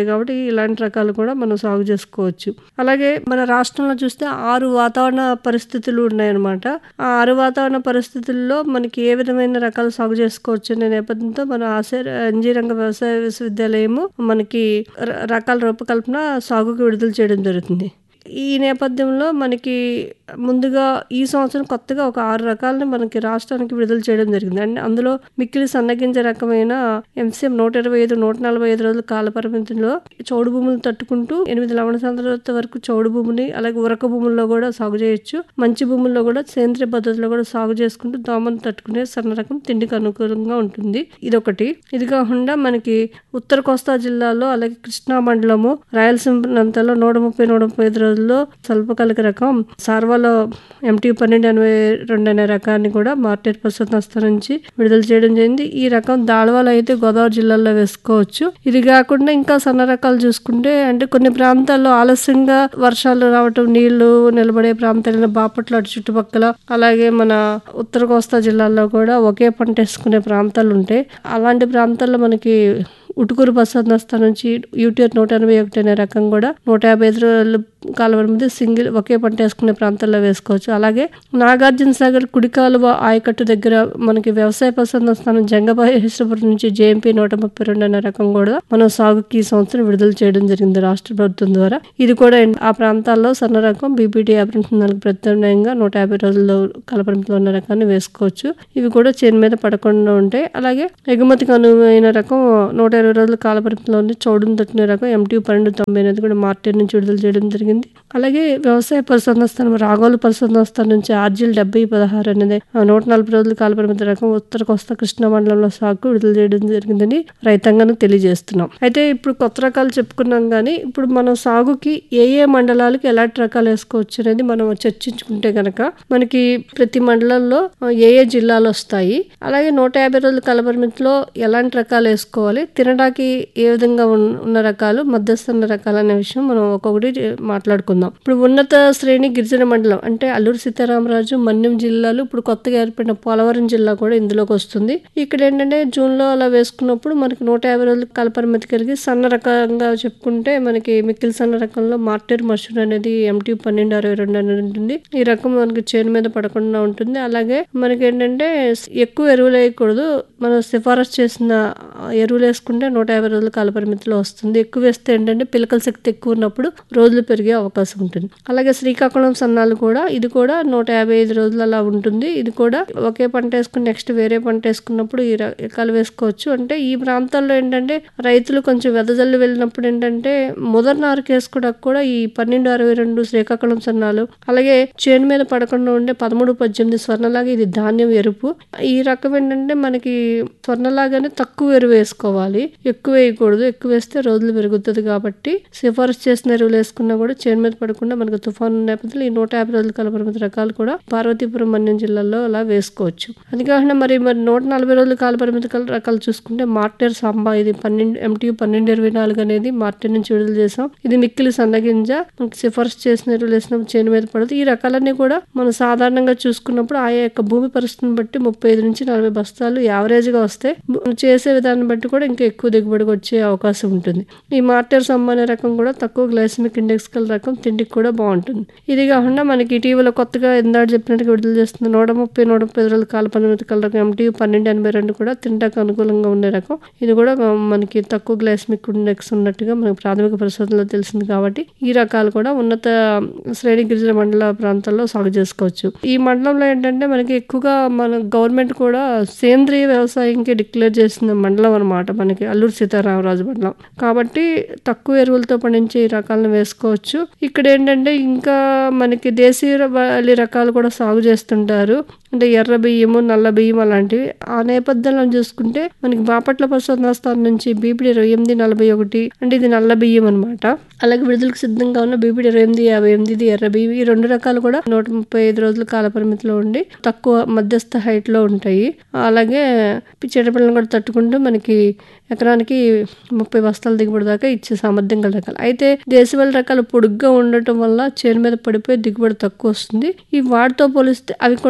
కాబట్టి ఇలాంటి రకాలు కూడా మనం సాగు చేసుకోవచ్చు అలాగే మన రాష్ట్రంలో చూస్తే ఆరు వాతావరణ పరిస్థితులు ఉన్నాయన్నమాట ఆ ఆరు వాతావరణ పరిస్థితుల్లో మనకి ఏ విధమైన రకాలు సాగు చేసుకోవచ్చు అనే నేపథ్యంతో మన ఆశ అంజీరంగ వ్యవసాయ విశ్వవిద్యాలయము మనకి ర- రకాల రూపకల్పన సాగుకు విడుదల చేయడం జరుగుతుంది ఈ నేపథ్యంలో మనకి ముందుగా ఈ సంవత్సరం కొత్తగా ఒక ఆరు రకాలని మనకి రాష్ట్రానికి విడుదల చేయడం జరిగింది అండ్ అందులో మిక్కిలి సన్నగింజ రకమైన ఎంసీఎం నూట ఇరవై ఐదు నూట నలభై ఐదు రోజుల కాల పరిమితిలో చౌడు భూములు తట్టుకుంటూ ఎనిమిది లవణ సాంద్రత వరకు చౌడు భూమిని అలాగే ఉరక భూముల్లో కూడా సాగు చేయొచ్చు మంచి భూముల్లో కూడా సేంద్రియ పద్ధతిలో కూడా సాగు చేసుకుంటూ దోమను తట్టుకునే సన్న రకం తిండికి అనుకూలంగా ఉంటుంది ఇదొకటి ఇది కాకుండా మనకి ఉత్తర కోస్తా జిల్లాలో అలాగే కృష్ణా మండలము రాయలసీమ ప్రాంతాల్లో నూట ముప్పై నూట ముప్పై ఐదు రోజుల్లో స్వల్పకాలిక రకం సార్వాలో ఎంటీ పన్నెండు ఎనభై రెండు అనే రకాన్ని కూడా మార్కెట్ సంస్థ నుంచి విడుదల చేయడం జరిగింది ఈ రకం దాళవాలు అయితే గోదావరి జిల్లాలో వేసుకోవచ్చు ఇది కాకుండా ఇంకా సన్న రకాలు చూసుకుంటే అంటే కొన్ని ప్రాంతాల్లో ఆలస్యంగా వర్షాలు రావటం నీళ్లు నిలబడే ప్రాంతాలైన బాపట్ల అటు చుట్టుపక్కల అలాగే మన ఉత్తర కోస్తా జిల్లాల్లో కూడా ఒకే పంట వేసుకునే ప్రాంతాలు ఉంటాయి అలాంటి ప్రాంతాల్లో మనకి ఉటుకూరు బసన్నస్థ నుంచి యూటీఆర్ నూట ఎనభై ఒకటి అనే రకం కూడా నూట యాభై ఐదు రోజుల కాలం మీద సింగిల్ ఒకే పంట వేసుకునే ప్రాంతాల్లో వేసుకోవచ్చు అలాగే నాగార్జున సాగర్ కుడి కాలువ ఆయకట్టు దగ్గర మనకి వ్యవసాయ పసంద స్థానం జంగబాహేశ్వరపురం నుంచి జేఎంపీ నూట ముప్పై రెండు అనే రకం కూడా మనం సాగుకి ఈ సంవత్సరం విడుదల చేయడం జరిగింది రాష్ట్ర ప్రభుత్వం ద్వారా ఇది కూడా ఆ ప్రాంతాల్లో సన్న రకం బీపీటీ యాభై నాలుగు ప్రత్యామ్నాయంగా నూట యాభై రోజుల్లో కలపరంలో ఉన్న రకాన్ని వేసుకోవచ్చు ఇవి కూడా చేను మీద పడకుండా ఉంటాయి అలాగే ఎగుమతికి అనువైన రకం నూట ఇరవై రోజుల కాలపరిమితిలో ఉంది చౌడును తట్టిన రకం ఎంటీ పన్నెండు తొంభై అనేది కూడా మార్కెట్ నుంచి విడుదల చేయడం జరిగింది అలాగే వ్యవసాయ పరిశోధన స్థానం రాగోలు పరిశోధన స్థానం నుంచి ఆర్జిల్ డెబ్బై పదహారు అనేది ఆ నూట నలభై రోజుల కాలపరిమితి రకం ఉత్తర కోస్తా కృష్ణా మండలంలో సాగు విడుదల చేయడం జరిగిందని రైతాంగానికి తెలియజేస్తున్నాం అయితే ఇప్పుడు కొత్త రకాలు చెప్పుకున్నాం కానీ ఇప్పుడు మనం సాగుకి ఏ ఏ మండలాలకి ఎలాంటి రకాలు వేసుకోవచ్చు అనేది మనం చర్చించుకుంటే గనక మనకి ప్రతి మండలంలో ఏ ఏ జిల్లాలు వస్తాయి అలాగే నూట యాభై రోజుల కాలపరిమితిలో ఎలాంటి రకాలు వేసుకోవాలి తినడానికి ఏ విధంగా ఉన్న ఉన్న రకాలు మధ్యస్థ ఉన్న రకాలు అనే విషయం మనం ఒక్కొక్కటి మాట్లాడుకుందాం ఇప్పుడు ఉన్నత శ్రేణి గిరిజన మండలం అంటే అల్లూరు సీతారామరాజు మన్యం జిల్లాలు ఇప్పుడు కొత్తగా ఏర్పడిన పోలవరం జిల్లా కూడా ఇందులోకి వస్తుంది ఇక్కడ ఏంటంటే జూన్ లో అలా వేసుకున్నప్పుడు మనకి నూట యాభై రోజుల కాలపరిమితి కలిగి సన్న రకంగా చెప్పుకుంటే మనకి మిక్కిల్ సన్న రకంలో మార్టెర్ మషూర్ అనేది ఎంటీ పన్నెండు అరవై రెండు అనేది ఉంటుంది ఈ రకం మనకి చేను మీద పడకుండా ఉంటుంది అలాగే మనకి ఏంటంటే ఎక్కువ ఎరువులు వేయకూడదు మనం సిఫారసు చేసిన ఎరువులు వేసుకుంటే నూట యాభై రోజుల కాలపరిమితిలో వస్తుంది ఎక్కువ వేస్తే ఏంటంటే పిలకల శక్తి ఎక్కువ ఉన్నప్పుడు రోజులు పెరిగే అవకాశం ఉంటుంది అలాగే శ్రీకాకుళం సన్నాలు కూడా ఇది కూడా నూట యాభై ఐదు రోజులు అలా ఉంటుంది ఇది కూడా ఒకే పంట వేసుకుని నెక్స్ట్ వేరే పంట వేసుకున్నప్పుడు ఈ రకాలు వేసుకోవచ్చు అంటే ఈ ప్రాంతాల్లో ఏంటంటే రైతులు కొంచెం వెదజల్లు వెళ్ళినప్పుడు ఏంటంటే ముదర్ నారుకు వేసుకోవడానికి కూడా ఈ పన్నెండు అరవై రెండు శ్రీకాకుళం సన్నాలు అలాగే చేను మీద పడకుండా ఉండే పదమూడు పద్దెనిమిది స్వర్ణలాగా ఇది ధాన్యం ఎరుపు ఈ రకం ఏంటంటే మనకి స్వర్ణలాగానే తక్కువ ఎరువు వేసుకోవాలి ఎక్కువ వేయకూడదు ఎక్కువ వేస్తే రోజులు పెరుగుతుంది కాబట్టి సిఫారసు చేసిన ఎరువులు వేసుకున్నా కూడా చేను మీద పడకుండా మనకు తుఫాను నేపథ్యంలో ఈ నూట యాభై రోజుల కాలపరిమితి రకాలు కూడా పార్వతీపురం మన్యం జిల్లాలో అలా వేసుకోవచ్చు అది కాకుండా మరి మరి నూట నలభై రోజుల కాలపరిమితి కల రకాలు చూసుకుంటే మార్టెర్ సాంబా ఇది పన్నెండు ఎంటీ పన్నెండు ఇరవై నాలుగు అనేది మార్టెర్ నుంచి విడుదల చేసాం ఇది మిక్కిలి సన్నగింజ మనకి సిఫారసు చేసిన ఎరువులు వేసినప్పుడు చేను మీద పడదు ఈ రకాలన్నీ కూడా మనం సాధారణంగా చూసుకున్నప్పుడు ఆయా యొక్క భూమి పరిస్థితిని బట్టి ముప్పై ఐదు నుంచి నలభై బస్తాలు యావరేజ్ గా వస్తే చేసే విధానం బట్టి కూడా ఇంకా ఎక్కువ దిగుబడికి వచ్చే అవకాశం ఉంటుంది ఈ మార్టెర్ సంబంధ రకం కూడా తక్కువ గ్లైసమిక్ ఇండెక్స్ కల రకం తిండికి కూడా బాగుంటుంది ఇది కాకుండా మనకి ఇటీవల కొత్తగా ఇందాక చెప్పినట్టుగా విడుదల చేస్తున్న నూట ముప్పై నూట ముప్పై రోజుల కాల పంతొమ్మిది కల రకం ఎంటీ పన్నెండు ఎనభై రెండు కూడా తింటాకు అనుకూలంగా ఉండే రకం ఇది కూడా మనకి తక్కువ గ్లైసమిక్ ఇండెక్స్ ఉన్నట్టుగా మనకి ప్రాథమిక పరిశోధనలో తెలిసింది కాబట్టి ఈ రకాలు కూడా ఉన్నత శ్రేణి గిరిజన మండల ప్రాంతాల్లో సాగు చేసుకోవచ్చు ఈ మండలంలో ఏంటంటే మనకి ఎక్కువగా మన గవర్నమెంట్ కూడా సేంద్రియ వ్యవసాయంకి డిక్లేర్ చేసిన మండలం అనమాట మనకి అల్లూరు సీతారామరాజు మండలం కాబట్టి తక్కువ ఎరువులతో పండించే ఈ రకాలను వేసుకోవచ్చు ఇక్కడ ఏంటంటే ఇంకా మనకి దేశీయ వాలి రకాలు కూడా సాగు చేస్తుంటారు అంటే ఎర్ర బియ్యము నల్ల బియ్యం అలాంటివి ఆ నేపథ్యంలో చూసుకుంటే మనకి బాపట్ల పరిశోధనా స్థానం నుంచి బీపీడీ ఇరవై ఎనిమిది నలభై ఒకటి అంటే ఇది నల్ల బియ్యం అనమాట అలాగే విడుదలకు సిద్ధంగా ఉన్న బీపీడీ ఇరవై ఎనిమిది యాభై ఎనిమిది ఇది ఎర్ర బియ్యం ఈ రెండు రకాలు కూడా నూట ముప్పై ఐదు రోజుల కాల పరిమితిలో ఉండి తక్కువ మధ్యస్థ హైట్ లో ఉంటాయి అలాగే చెడపిల్లను కూడా తట్టుకుంటూ మనకి ఎకరానికి ముప్పై బస్తాల దిగుబడి దాకా ఇచ్చే సామర్థ్యం గల రకాలు అయితే దేశవాళీ రకాలు పొడుగ్గా ఉండటం వల్ల చేను మీద పడిపోయి దిగుబడి తక్కువ వస్తుంది ఈ వాటితో పోలిస్తే అవి కూడా ఇంకా మొత్తం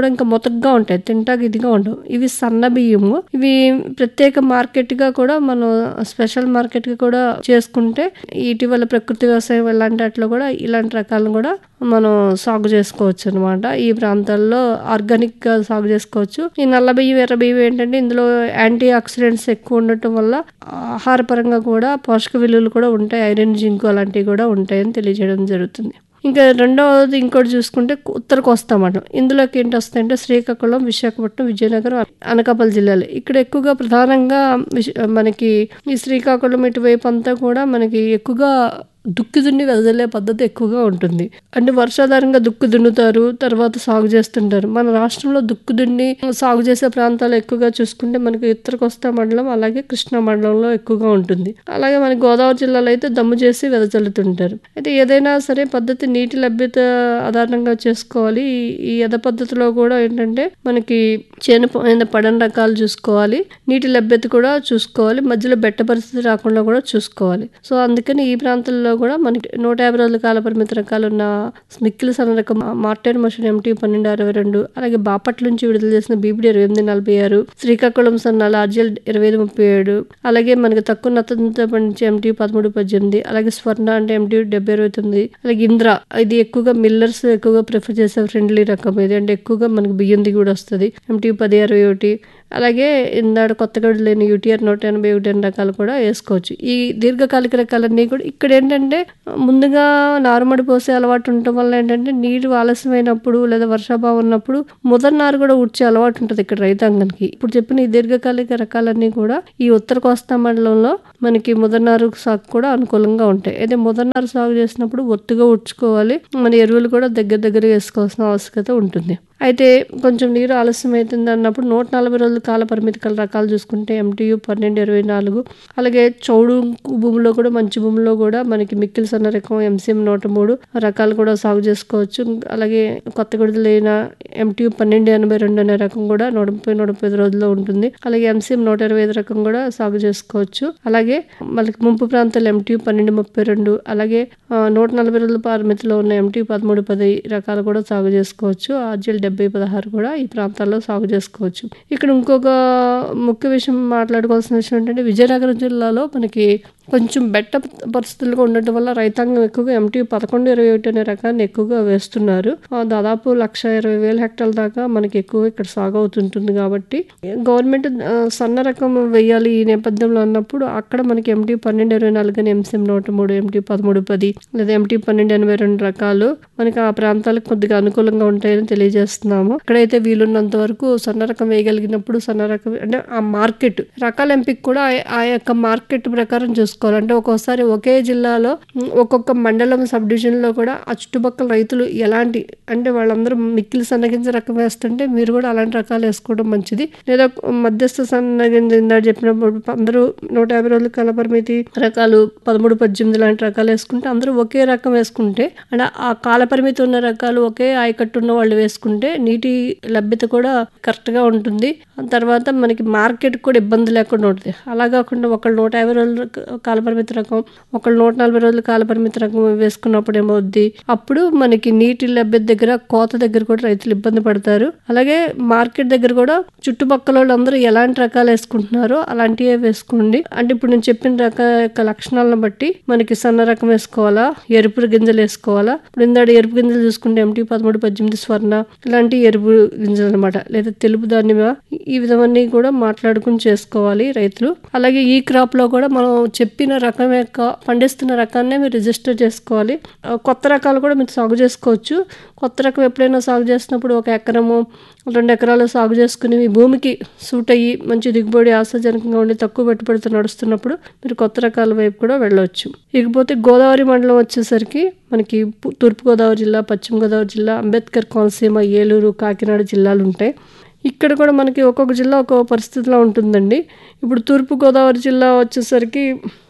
మెత్తగా ఉంటాయి తింటాకి ఇదిగా ఉండవు ఇవి సన్న బియ్యము ఇవి ప్రత్యేక మార్కెట్ గా కూడా మనం స్పెషల్ మార్కెట్ గా కూడా చేసుకుంటే ఇటీవల ప్రకృతి వ్యవసాయం ఇలాంటి వాటిలో కూడా ఇలాంటి రకాలను కూడా మనం సాగు చేసుకోవచ్చు అనమాట ఈ ప్రాంతాల్లో ఆర్గానిక్ గా సాగు చేసుకోవచ్చు ఈ నల్ల బియ్యం ఎర్ర బియ్యం ఏంటంటే ఇందులో యాంటీ ఆక్సిడెంట్స్ ఎక్కువ ఉండటం వల్ల ఆహారపరంగా కూడా పోషక విలువలు కూడా ఉంటాయి ఐరన్ జింక్ అలాంటివి కూడా ఉంటాయని తెలియజేయడం జరుగుతుంది ఇంకా రెండవది ఇంకోటి చూసుకుంటే ఉత్తర కోస్తా మండలం ఇందులోకి ఏంటి వస్తాయంటే శ్రీకాకుళం విశాఖపట్నం విజయనగరం అనకాపల్లి జిల్లాలు ఇక్కడ ఎక్కువగా ప్రధానంగా విశ- మనకి ఈ శ్రీకాకుళం ఇటువైపు అంతా కూడా మనకి ఎక్కువగా దుక్కి దున్ని వెదజల్లే పద్ధతి ఎక్కువగా ఉంటుంది అంటే వర్షాధారంగా దుక్కు దున్నుతారు తర్వాత సాగు చేస్తుంటారు మన రాష్ట్రంలో దుక్కు దున్ని సాగు చేసే ప్రాంతాలు ఎక్కువగా చూసుకుంటే మనకి ఉత్తర కోస్తా మండలం అలాగే కృష్ణా మండలంలో ఎక్కువగా ఉంటుంది అలాగే మన గోదావరి జిల్లాలో అయితే దమ్ము చేసి వెదజల్లుతుంటారు అయితే ఏదైనా సరే పద్ధతి నీటి లభ్యత ఆధారంగా చేసుకోవాలి ఈ- ఈ యథ పద్ధతిలో కూడా ఏంటంటే మనకి చేను పైన పడని రకాలు చూసుకోవాలి నీటి లభ్యత కూడా చూసుకోవాలి మధ్యలో బెట్ట పరిస్థితి రాకుండా కూడా చూసుకోవాలి సో అందుకని ఈ ప్రాంతంలో కూడా మనకి నూట యాభై రోజుల కాల పరిమితి రకాలు ఉన్న మిక్కిలి సన్న రకం మార్టెన్ మషన్ ఎంటీ పన్నెండు అరవై రెండు అలాగే బాపట్ల నుంచి విడుదల చేసిన బీబీడీ ఇరవై ఎనిమిది నలభై ఆరు శ్రీకాకుళం సన్నాల ఆర్జిఎల్ ఇరవై ఐదు ముప్పై ఏడు అలాగే మనకి తక్కువ నత్తతో పండించే ఎంటీ పదమూడు పద్దెనిమిది అలాగే స్వర్ణ అంటే ఎంటీ డెబ్బై ఇరవై తొమ్మిది అలాగే ఇంద్ర ఇది ఎక్కువగా మిల్లర్స్ ఎక్కువగా ప్రిఫర్ చేసే ఫ్రెండ్లీ రకం ఇది అంటే ఎక్కువగా మనకి బియ్యం దిగుడు వస్తుంది ఎంటీ పది అరవై ఒకటి అలాగే ఇందాడ కొత్తగా లేని యూటీఆర్ నూట ఎనభై ఒకటి అనే రకాలు కూడా వేసుకోవచ్చు ఈ దీర్ఘకాలిక రకాలన్నీ కూడా ఇక్కడ ఏంటంటే ముందుగా నారుమడి పోసే అలవాటు ఉండటం వల్ల ఏంటంటే నీరు ఆలస్యమైనప్పుడు లేదా వర్షాభావం ఉన్నప్పుడు ముదర్ నారు కూడా ఉడ్చే అలవాటు ఉంటుంది ఇక్కడ రైతాంగానికి ఇప్పుడు చెప్పిన ఈ దీర్ఘకాలిక రకాలన్నీ కూడా ఈ ఉత్తర కోస్తా మండలంలో మనకి ముదర్నారు సాగు కూడా అనుకూలంగా ఉంటాయి అయితే ముదర్నారు సాగు చేసినప్పుడు ఒత్తుగా ఉడ్చుకోవాలి మన ఎరువులు కూడా దగ్గర దగ్గర వేసుకోవాల్సిన ఆవశ్యకత ఉంటుంది అయితే కొంచెం నీరు ఆలస్యం అవుతుంది అన్నప్పుడు నూట నలభై రోజుల కాల పరిమితి కల రకాలు చూసుకుంటే ఎంటీయు పన్నెండు ఇరవై నాలుగు అలాగే చౌడు భూమిలో కూడా మంచి భూమిలో కూడా మనకి మిక్కిలి సన్న రకం ఎంసీఎం నూట మూడు రకాలు కూడా సాగు చేసుకోవచ్చు అలాగే కొత్త విడుదలైన ఎంటీయు పన్నెండు ఎనభై రెండు అనే రకం కూడా నూట ముప్పై నూట ముప్పై ఐదు రోజుల్లో ఉంటుంది అలాగే ఎంసీఎం నూట ఇరవై ఐదు రకం కూడా సాగు చేసుకోవచ్చు అలాగే మనకి ముంపు ప్రాంతాలు ఎంటీయు పన్నెండు ముప్పై రెండు అలాగే ఆ, నూట నలభై రోజుల పరిమితిలో ఉన్న ఎంటీ పదమూడు పది రకాలు కూడా సాగు చేసుకోవచ్చు ఆర్జిఎల్ డెబ్బై పదహారు కూడా ఈ ప్రాంతాల్లో సాగు చేసుకోవచ్చు ఇక్కడ ఇంకొక ముఖ్య విషయం మాట్లాడుకోవాల్సిన విషయం ఏంటంటే విజయనగరం జిల్లాలో మనకి కొంచెం బెట్ట పరిస్థితులుగా ఉండటం వల్ల రైతాంగం ఎక్కువగా ఎంటీ పదకొండు ఇరవై ఒకటి అనే రకాన్ని ఎక్కువగా వేస్తున్నారు ఆ, దాదాపు లక్ష ఇరవై వేల హెక్టార్ల దాకా మనకి ఎక్కువ ఇక్కడ సాగు అవుతుంటుంది కాబట్టి గవర్నమెంట్ ఆ, సన్న రకం వేయాలి ఈ నేపథ్యంలో అన్నప్పుడు అక్కడ మనకి ఎంటీ పన్నెండు ఇరవై నాలుగు అని ఎంసీఎం నూట మూడు ఎంటీ పదమూడు పది లేదా ఎంటీ పన్నెండు ఎనభై రెండు రకాలు మనకి ఆ ప్రాంతాలకు కొద్దిగా అనుకూలంగా ఉంటాయని తెలియజేస్తున్నాము ఇక్కడైతే వీలున్నంత వరకు సన్న రకం వేయగలిగినప్పుడు సన్న రకం అంటే ఆ మార్కెట్ రకాల ఎంపిక కూడా ఆ- ఆ యొక్క మార్కెట్ ప్రకారం చూసుకోవాలి అంటే ఒక్కోసారి ఒకే జిల్లాలో ఉమ్, ఒక్కొక్క మండలం సబ్ డివిజన్ లో కూడా ఆ చుట్టుపక్కల రైతులు ఎలాంటి అంటే వాళ్ళందరూ మిక్కిలి సన్నగింజ రకం వేస్తుంటే మీరు కూడా అలాంటి రకాలు వేసుకోవడం మంచిది లేదా మధ్యస్థ సన్నగింజ ఇందాక చెప్పినప్పుడు అందరూ నూట యాభై రోజుల కాల పరిమితి రకాలు పదమూడు పద్దెనిమిది లాంటి రకాలు వేసుకుంటే అందరూ ఒకే రకం వేసుకుంటే అంటే ఆ కాల పరిమితి ఉన్న రకాలు ఒకే ఆయకట్టు ఉన్న వాళ్ళు వేసుకుంటే నీటి లభ్యత కూడా కరెక్ట్ గా ఉంటుంది ఆ తర్వాత మనకి మార్కెట్ కూడా ఇబ్బంది లేకుండా ఉంటుంది అలా కాకుండా ఒకళ్ళు నూట యాభై రోజుల కాలపరిమితి రకం ఒకళ్ళు నూట నలభై రోజుల కాలపరిమితి రకం వేసుకున్నప్పుడు ఏమవుద్ది అప్పుడు మనకి నీటి లభ్యత దగ్గర కోత దగ్గర కూడా రైతులు ఇబ్బంది పడతారు అలాగే మార్కెట్ దగ్గర కూడా చుట్టుపక్కల వాళ్ళందరూ ఎలాంటి రకాలు వేసుకుంటున్నారో అలాంటివే వేసుకోండి అంటే ఇప్పుడు నేను చెప్పిన రక యొక్క లక్షణాలను బట్టి మనకి సన్న రకం వేసుకోవాలా ఎరుపు గింజలు వేసుకోవాలా ఇప్పుడు ఇందాడ ఎరుపు గింజలు చూసుకుంటే ఎంటీ పదమూడు పద్దెనిమిది స్వర్ణ ఇలాంటి ఎరుపు గింజలు అనమాట లేదా తెలుపు ధాన్యమా ఈ విధమన్నీ కూడా మాట్లాడుకుని చేసుకోవాలి రైతులు అలాగే ఈ క్రాప్ లో కూడా మనం చెప్పిన రకం యొక్క పండిస్తున్న రకాన్నే మీరు రిజిస్టర్ చేసుకోవాలి ఆ, కొత్త రకాలు కూడా మీరు సాగు చేసుకోవచ్చు కొత్త రకం ఎప్పుడైనా సాగు చేసినప్పుడు ఒక ఎకరము రెండు ఎకరాలు సాగు చేసుకుని మీ భూమికి సూట్ అయ్యి మంచి దిగుబడి ఆశాజనకంగా ఉండి తక్కువ పెట్టుబడితో నడుస్తున్నప్పుడు మీరు కొత్త రకాల వైపు కూడా వెళ్ళవచ్చు ఇకపోతే గోదావరి మండలం వచ్చేసరికి మనకి పు- తూర్పుగోదావరి జిల్లా పశ్చిమ గోదావరి జిల్లా అంబేద్కర్ కోనసీమ ఏలూరు కాకినాడ జిల్లాలు ఉంటాయి ఇక్కడ కూడా మనకి ఒక్కొక్క జిల్లా ఒక్కొక్క పరిస్థితిలో ఉంటుందండి ఇప్పుడు తూర్పు గోదావరి జిల్లా వచ్చేసరికి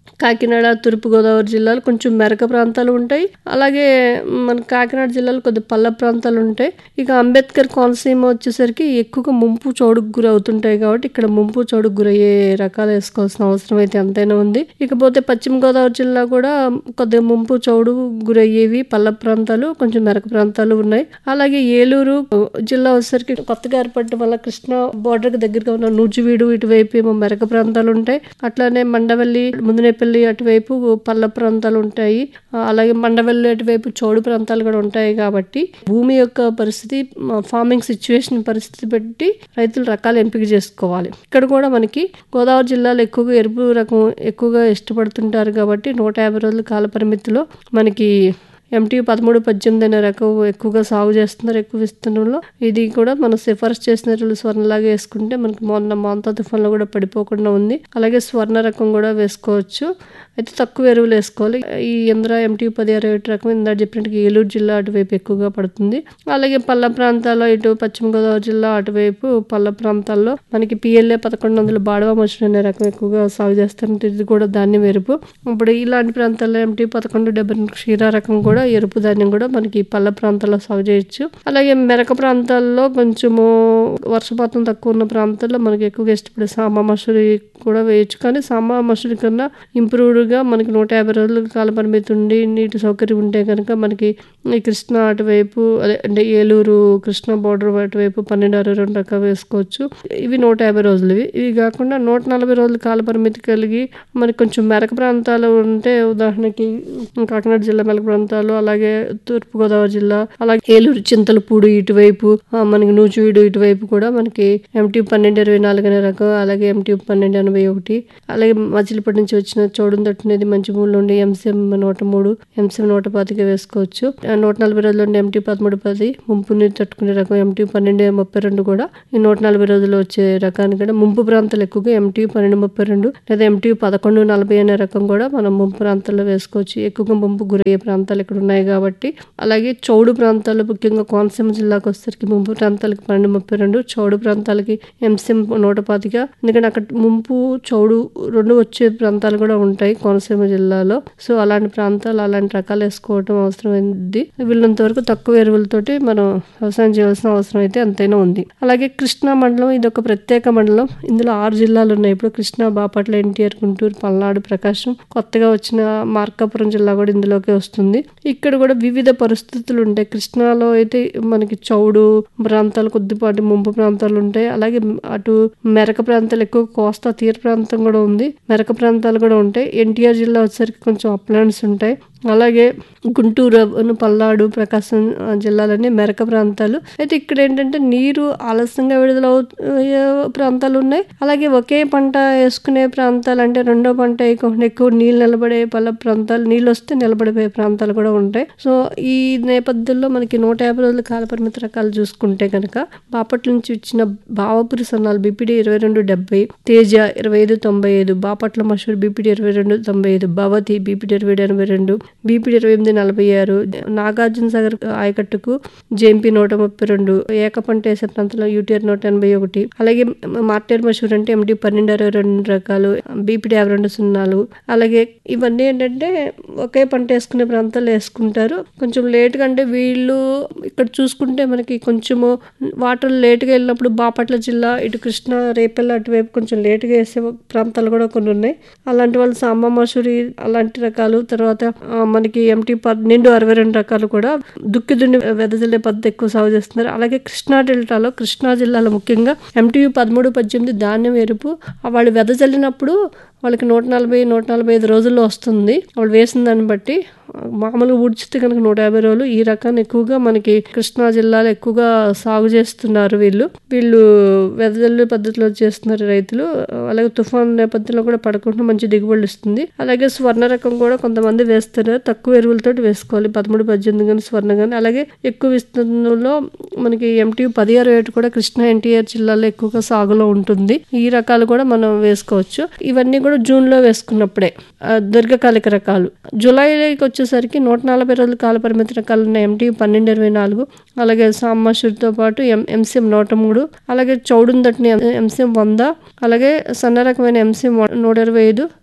కాకినాడ తూర్పుగోదావరి జిల్లాలు కొంచెం మెరక ప్రాంతాలు ఉంటాయి అలాగే మన కాకినాడ జిల్లాలో కొద్ది పల్ల ప్రాంతాలు ఉంటాయి ఇక అంబేద్కర్ కోనసీమ వచ్చేసరికి ఎక్కువగా ముంపు చోడుకు గురి అవుతుంటాయి కాబట్టి ఇక్కడ ముంపు చోడుకు గురయ్యే రకాలు వేసుకోవాల్సిన అవసరం అయితే ఎంతైనా ఉంది ఇకపోతే పశ్చిమ గోదావరి జిల్లా కూడా కొద్దిగా ముంపు చౌడు గురయ్యేవి పల్ల ప్రాంతాలు కొంచెం మెరక ప్రాంతాలు ఉన్నాయి అలాగే ఏలూరు జిల్లా వచ్చేసరికి కొత్తగా ఏర్పడటం వల్ల కృష్ణా బోర్డర్ కి దగ్గరగా ఉన్న నూజివీడు ఇటువైపు ఏమో మెరక ప్రాంతాలు ఉంటాయి అట్లానే మండవల్లి ముందునేపల్లి అటువైపు పల్ల ప్రాంతాలు ఉంటాయి ఆ, అలాగే మండవల్లి అటువైపు చౌడు ప్రాంతాలు కూడా ఉంటాయి కాబట్టి భూమి యొక్క పరిస్థితి ఫార్మింగ్ సిచ్యువేషన్ పరిస్థితి బట్టి రైతులు రకాలు ఎంపిక చేసుకోవాలి ఇక్కడ కూడా మనకి గోదావరి జిల్లాలో ఎక్కువగా ఎరుపు రకం ఎక్కువగా ఇష్టపడుతుంటారు కాబట్టి నూట యాభై రోజుల కాల పరిమితిలో మనకి ఎంటీ పదమూడు పద్దెనిమిది అనే రకం ఎక్కువగా సాగు చేస్తున్నారు ఎక్కువ విస్తీర్ణంలో ఇది కూడా మనం సిఫార్సు చేసిన రోజులు స్వర్ణలాగా వేసుకుంటే మనకి మొన్న మాంతా తుఫాన్లో కూడా పడిపోకుండా ఉంది అలాగే స్వర్ణ రకం కూడా వేసుకోవచ్చు అయితే తక్కువ ఎరువులు వేసుకోవాలి ఈ ఇంద్ర ఎంటీ పది అరవై ఒకటి రకం ఇందాక చెప్పినట్టు ఏలూరు జిల్లా అటువైపు ఎక్కువగా పడుతుంది అలాగే పల్ల ప్రాంతాల్లో ఇటు పశ్చిమ గోదావరి జిల్లా అటువైపు పల్ల ప్రాంతాల్లో మనకి పిఎల్ఏ పదకొండు వందల బాడవా మనుషులు అనే రకం ఎక్కువగా సాగు చేస్తారంటే ఇది కూడా ధాన్యం ఎరుపు ఇప్పుడు ఇలాంటి ప్రాంతాల్లో ఎంటీ పదకొండు డెబ్బై రెండు క్షీర రకం కూడా ఎరుపు ధాన్యం కూడా మనకి పల్ల ప్రాంతాల్లో సాగు చేయొచ్చు అలాగే మెరక ప్రాంతాల్లో కొంచెము వర్షపాతం తక్కువ ఉన్న ప్రాంతాల్లో మనకి ఎక్కువగా ఇష్టపడే సాంబా మసూరి కూడా వేయచ్చు కానీ సాంబా మసూరి కన్నా ఇంప్రూవ్డ్గా మనకి నూట యాభై రోజుల కాల పరిమితి ఉండి నీటి సౌకర్యం ఉంటే కనుక మనకి ఈ కృష్ణా అటువైపు అదే అంటే ఏలూరు కృష్ణా బోర్డర్ అటువైపు పన్నెండు అరవై రెండు రకాలు వేసుకోవచ్చు ఇవి నూట యాభై రోజులు ఇవి ఇవి కాకుండా నూట నలభై రోజుల కాల పరిమితి కలిగి మనకి కొంచెం మెరక ప్రాంతాలు ఉంటే ఉదాహరణకి కాకినాడ జిల్లా మెరక ప్రాంతాలు అలాగే తూర్పుగోదావరి జిల్లా అలాగే ఏలూరు చింతలపూడి ఇటువైపు ఆ, మనకి నూజివీడు ఇటువైపు కూడా మనకి ఎంటీ పన్నెండు ఇరవై నాలుగు అనే రకం అలాగే ఎంటీ పన్నెండు ఎనభై ఒకటి అలాగే మచిలీపట్నం నుంచి వచ్చిన చౌడుని తట్టునేది మంచి మూడు ఉండి ఎంసీఎం నూట మూడు ఎంసీఎం నూట పాతిక వేసుకోవచ్చు ఆ, నూట నలభై రోజులు ఉండే ఎంటీ పదమూడు పది ముంపుని తట్టుకునే రకం ఎంటీ పన్నెండు ముప్పై రెండు కూడా ఈ నూట నలభై రోజులు వచ్చే రకానికి కూడా ముంపు ప్రాంతాలు ఎక్కువగా ఎంటీ పన్నెండు ముప్పై రెండు లేదా ఎంటీ పదకొండు నలభై అనే రకం కూడా మనం ముంపు ప్రాంతాల్లో వేసుకోవచ్చు ఎక్కువగా ముంపు గురయ్యే ప్రాంతాలు ఇక్కడ ఉన్నాయి కాబట్టి అలాగే చౌడు ప్రాంతాలు ముఖ్యంగా కోనసీమ జిల్లాకు వచ్చేసరికి ముంపు ప్రాంతాలకి పన్నెండు ముప్పై రెండు చౌడు ప్రాంతాలకి ఎంసీఎం నూట పాతిక ఎందుకంటే అక్కడ ముంపు చౌడు రెండు వచ్చే ప్రాంతాలు కూడా ఉంటాయి కోనసీమ జిల్లాలో సో అలాంటి ప్రాంతాలు అలాంటి రకాలు వేసుకోవడం అవసరమైంది వీళ్ళంత వరకు తక్కువ ఎరువులతోటి మనం వ్యవసాయం చేయాల్సిన అవసరం అయితే ఎంతైనా ఉంది అలాగే కృష్ణా మండలం ఇది ఒక ప్రత్యేక మండలం ఇందులో ఆరు జిల్లాలు ఉన్నాయి ఇప్పుడు కృష్ణా బాపట్ల ఎన్టీఆర్ గుంటూరు పల్నాడు ప్రకాశం కొత్తగా వచ్చిన మార్కాపురం జిల్లా కూడా ఇందులోకి వస్తుంది ఇక్కడ కూడా వివిధ పరిస్థితులు ఉంటాయి కృష్ణాలో అయితే మనకి చౌడు ప్రాంతాలు కొద్దిపాటి ముంపు ప్రాంతాలు ఉంటాయి అలాగే అటు మెరక ప్రాంతాలు ఎక్కువ కోస్తా తీర ప్రాంతం కూడా ఉంది మెరక ప్రాంతాలు కూడా ఉంటాయి ఎన్టీఆర్ జిల్లా వచ్చేసరికి కొంచెం అప్లాండ్స్ ఉంటాయి అలాగే గుంటూరు అను పల్నాడు ప్రకాశం ఆ, జిల్లాలన్నీ మెరక ప్రాంతాలు అయితే ఇక్కడ ఏంటంటే నీరు ఆలస్యంగా విడుదల అయ్యే ప్రాంతాలు ఉన్నాయి అలాగే ఒకే పంట వేసుకునే ప్రాంతాలు అంటే రెండో పంట వేయకుండా ఎక్కువ నీళ్ళు నిలబడే పల్ల ప్రాంతాలు నీళ్ళు వస్తే నిలబడిపోయే ప్రాంతాలు కూడా ఉంటాయి సో ఈ నేపథ్యంలో మనకి నూట యాభై రోజుల కాల పరిమితి రకాలు చూసుకుంటే కనుక బాపట్ల నుంచి ఇచ్చిన బావపురి సన్నాలు బీపీడీ ఇరవై రెండు డెబ్బై తేజ ఇరవై ఐదు తొంభై ఐదు బాపట్ల మషూర్ బీపీడీ ఇరవై రెండు తొంభై ఐదు భవతి బీపీడీ ఇరవై ఏడు ఎనభై రెండు బీపీడీ ఇరవై ఎనిమిది నలభై ఆరు నాగార్జున సాగర్ ఆయకట్టుకు జేఎంపీ నూట ముప్పై రెండు ఏకపంట వేసే ప్రాంతంలో యూటీఆర్ నూట ఎనభై ఒకటి అలాగే మార్టేర్ మషూర్ అంటే ఎండి పన్నెండు అరవై రెండు రకాలు బీపీడీ యాభై రెండు సున్నాలు అలాగే ఇవన్నీ ఏంటంటే ఒకే పంట వేసుకునే ప్రాంతాల్లో వేసుకుంటారు కొంచెం లేట్గా అంటే వీళ్ళు ఇక్కడ చూసుకుంటే మనకి కొంచెము వాటర్ లేట్గా వెళ్ళినప్పుడు బాపట్ల జిల్లా ఇటు కృష్ణా రేపల్ల అటువైపు కొంచెం లేట్గా వేసే ప్రాంతాలు కూడా కొన్ని ఉన్నాయి అలాంటి వాళ్ళు సాంబా మసూరి అలాంటి రకాలు తర్వాత ఆ, మనకి ఎంటీ పన్నెండు అరవై రెండు రకాలు కూడా దుక్కి దున్ని వెదజల్లే పద్ధతి ఎక్కువ సాగు చేస్తున్నారు అలాగే కృష్ణా డెల్టాలో కృష్ణా జిల్లాలో ముఖ్యంగా ఎంటీయు పదమూడు పద్దెనిమిది ధాన్యం ఎరుపు ఆ వాళ్ళు వెదజల్లినప్పుడు వాళ్ళకి నూట నలభై నూట నలభై ఐదు రోజుల్లో వస్తుంది వాళ్ళు వేసిన దాన్ని బట్టి మామూలుగా ఊడ్చితే కనుక నూట యాభై రోజులు ఈ రకాన్ని ఎక్కువగా మనకి కృష్ణా జిల్లాలో ఎక్కువగా సాగు చేస్తున్నారు వీళ్ళు వీళ్ళు వెదజల్లు పద్ధతిలో చేస్తున్నారు రైతులు అలాగే తుఫాన్ నేపథ్యంలో కూడా పడకుండా మంచి దిగుబడులు ఇస్తుంది అలాగే స్వర్ణ రకం కూడా కొంతమంది వేస్తారు తక్కువ ఎరువులతో వేసుకోవాలి పదమూడు పద్దెనిమిది కానీ స్వర్ణ కానీ అలాగే ఎక్కువ విస్తీర్ణంలో మనకి ఎంటీ పది అరవై ఒకటి కూడా కృష్ణా ఎన్టీఆర్ జిల్లాలో ఎక్కువగా సాగులో ఉంటుంది ఈ రకాలు కూడా మనం వేసుకోవచ్చు ఇవన్నీ కూడా జూన్ లో వేసుకున్నప్పుడే ఆ, దీర్ఘకాలిక రకాలు జూలైకి వచ్చేసరికి నూట నలభై రోజుల కాల పరిమితి రకాలు ఉన్న ఎంటీ పన్నెండు ఇరవై నాలుగు అలాగే సామాషుడితో పాటు ఎం ఎంసీఎం నూట మూడు అలాగే చౌడుని తట్టిన ఎంసీఎం వంద అలాగే సన్న రకమైన ఎంసీఎం నూట ఇరవై ఐదు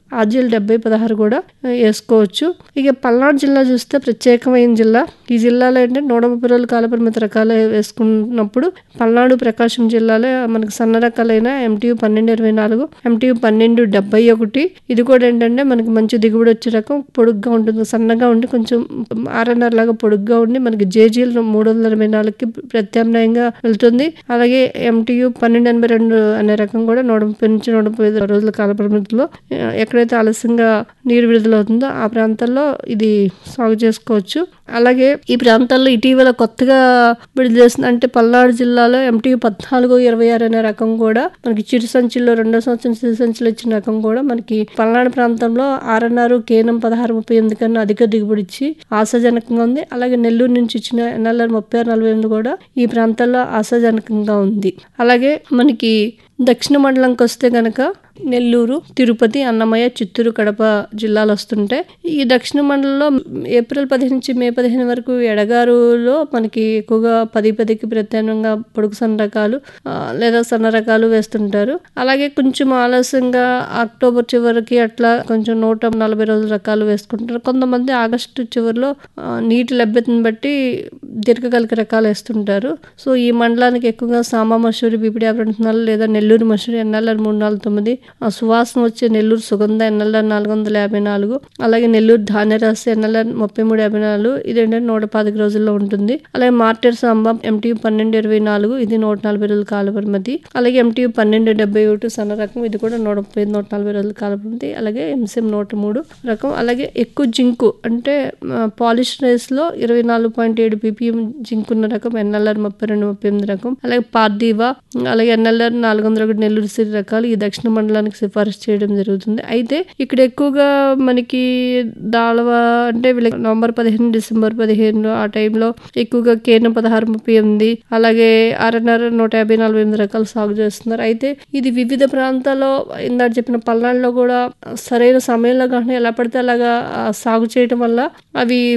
ఆర్జీఎల్ డెబ్బై పదహారు కూడా ఆ, వేసుకోవచ్చు ఇక పల్నాడు జిల్లా చూస్తే ప్రత్యేకమైన జిల్లా ఈ జిల్లాలో ఏంటంటే నూట ముప్పై రోజులు కాలపరిమిత రకాలు వేసుకున్నప్పుడు పల్నాడు ప్రకాశం జిల్లాలో మనకి సన్న రకాలైన ఎంటీయు పన్నెండు ఇరవై నాలుగు ఎంటీయు పన్నెండు డెబ్బై ఒకటి ఇది కూడా ఏంటంటే మనకి మంచి దిగుబడి వచ్చే రకం పొడుగ్గా ఉంటుంది సన్నగా ఉండి కొంచెం ఆర్ఎన్ఆర్ లాగా పొడుగ్గా ఉండి మనకి జేజీఎల్ మూడు వందల ఇరవై నాలుగుకి ప్రత్యామ్నాయంగా వెళ్తుంది అలాగే ఎంటీయు పన్నెండు ఎనభై రెండు అనే రకం కూడా నూట ముప్పై నుంచి నూట ముప్పై ఐదు రోజుల కాల పరిమితిలో ఆ, ఎక్కడైతే ఆలస్యంగా నీరు విడుదలవుతుందో ఆ ప్రాంతాల్లో ఇది సాగు చేసుకోవచ్చు అలాగే ఈ ప్రాంతాల్లో ఇటీవల కొత్తగా విడుదల చేసిన అంటే పల్నాడు జిల్లాలో ఎంటీ పద్నాలుగు ఇరవై ఆరు అనే రకం కూడా మనకి చిరు సంచుల్లో రెండో సంవత్సరం చిరు సంచులు ఇచ్చిన రకం కూడా మనకి పల్నాడు ప్రాంతంలో ఆర్ఎన్ఆర్ కేనం పదహారు ముప్పై ఎనిమిది కన్నా అధిక దిగుబడి ఇచ్చి ఆశాజనకంగా ఉంది అలాగే నెల్లూరు నుంచి ఇచ్చిన ఎన్ఎల్ఆర్ ముప్పై ఆరు నలభై ఎనిమిది కూడా ఈ ప్రాంతాల్లో ఆశాజనకంగా ఉంది అలాగే మనకి దక్షిణ మండలంకి వస్తే గనక నెల్లూరు తిరుపతి అన్నమయ్య చిత్తూరు కడప జిల్లాలు వస్తుంటే ఈ దక్షిణ మండలంలో ఏప్రిల్ పదిహేను నుంచి మే పదిహేను వరకు ఎడగారులో మనకి ఎక్కువగా పది పదికి ప్రత్యామ్నాయంగా పొడుగు సన్న రకాలు ఆ, లేదా సన్న రకాలు వేస్తుంటారు అలాగే కొంచెం ఆలస్యంగా అక్టోబర్ చివరికి అట్లా కొంచెం నూట నలభై రోజుల రకాలు వేసుకుంటారు కొంతమంది ఆగస్టు చివరిలో ఆ, నీటి లభ్యతను బట్టి దీర్ఘకాలిక రకాలు వేస్తుంటారు సో ఈ మండలానికి ఎక్కువగా సామా మసూరి బీపీడీ యాభై నాలుగు లేదా నెల్లూరు మసూరి ఎన్ఎల్ఆర్ మూడు నాలుగు తొమ్మిది ఆ సువాసన వచ్చే నెల్లూరు సుగంధ ఎన్ఎల్ఆర్ నాలుగు వందల యాభై నాలుగు అలాగే నెల్లూరు ధాన్యరాశి ఎన్ఎల్ఆర్ ముప్పై మూడు యాభై నాలుగు ఇది ఏంటంటే నూట పాతిక రోజుల్లో ఉంటుంది అలాగే మార్టెర్ సాంబా ఎంటీ పన్నెండు ఇరవై నాలుగు ఇది నూట నలభై రోజుల కాల పరిమితి అలాగే ఎంటీ పన్నెండు డెబ్బై ఒకటి సన్న రకం ఇది కూడా నూట ముప్పై ఐదు, నూట నలభై రోజుల కాల పరిమితి అలాగే ఎంసీఎం నూట మూడు రకం అలాగే ఎక్కువ జింకు అంటే పాలిష్ రైస్ లో ఇరవై నాలుగు పాయింట్ ఏడు పీపీఎం జింక్ ఉన్న రకం ఎన్ఎల్ఆర్ ముప్పై రెండు ముప్పై ఎనిమిది రకం అలాగే పార్దీవా అలాగే ఎన్ఎల్ఆర్ నాలుగు వందల ఒకటి నెల్లూరు సిరి రకాలు ఈ దక్షిణ మండలానికి సిఫారసు చేయడం జరుగుతుంది అయితే ఇక్కడ ఎక్కువగా మనకి దాళవ అంటే వీళ్ళకి నవంబర్ పదిహేను డిసెంబర్ పదిహేను ఆ టైంలో ఎక్కువగా కేనం పదహారు ముప్పై ఎనిమిది అలాగే ఆర్ఎన్ఆర్ నూట యాభై నలభై ఎనిమిది రకాలు సాగు చేస్తున్నారు అయితే ఇది వివిధ ప్రాంతాల్లో ఇందాక చెప్పిన పల్నాడులో కూడా సరైన సమయంలో కానీ ఎలా పడితే అలాగా ఆ, సాగు చేయడం వల్ల అవి